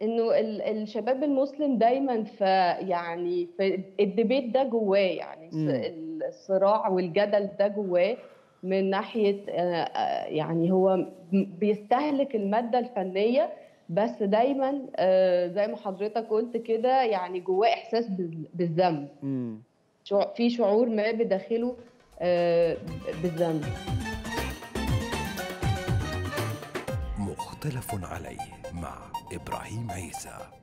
إنه ال الشباب المسلم دايمًا في يعني في الdebate ده جوّاه، يعني الص إمم. الصراع والجدل ده جوّاه من ناحية آآ يعني هو م بيستهلك المادة الفنية، بس دايمًا آآ زي ما حضرتك قُلت كده يعني جوّاه إحساس بال بالذنب. إمم. شع في شعور ما بداخله آآ ب بالذنب. مختلف عليه مع إبراهيم عيسى